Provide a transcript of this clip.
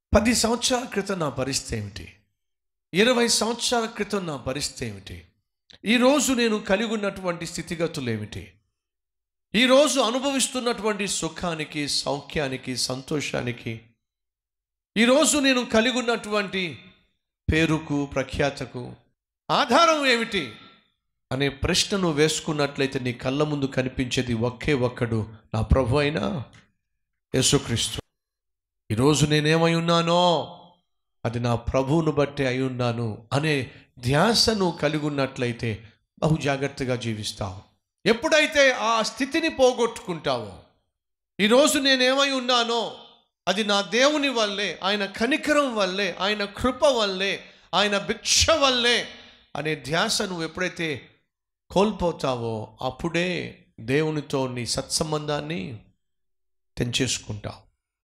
పది సంవత్సరాల క్రితం నా పరిస్థితి ఏమిటి ఇరవై సంవత్సరాల క్రితం నా పరిస్థితి ఏమిటి ఈరోజు నేను కలిగి ఉన్నటువంటి స్థితిగతులు ఏమిటి ఈరోజు అనుభవిస్తున్నటువంటి సుఖానికి సౌఖ్యానికి సంతోషానికి ఈరోజు నేను కలిగి ఉన్నటువంటి పేరుకు ప్రఖ్యాతకు ఆధారం ఏమిటి అనే ప్రశ్నను వేసుకున్నట్లయితే నీ కళ్ళ ముందు కనిపించేది ఒకే ఒక్కడు నా ప్రభు అయినా యేసుక్రీస్తు ఈరోజు నేనేమై ఉన్నానో అది నా ప్రభువును బట్టి అయి ఉన్నాను అనే ధ్యాసను కలిగి ఉన్నట్లయితే బహు జాగ్రత్తగా జీవిస్తావు ఎప్పుడైతే ఆ స్థితిని పోగొట్టుకుంటావో ఈరోజు నేనేమై ఉన్నానో అది నా దేవుని వల్లే ఆయన కనికరం వల్లే ఆయన కృప వల్లే ఆయన భిక్ష వల్లే అనే ధ్యాస నువ్వు ఎప్పుడైతే కోల్పోతావో అప్పుడే దేవునితో నీ సత్సంబంధాన్ని తెంచేసుకుంటావు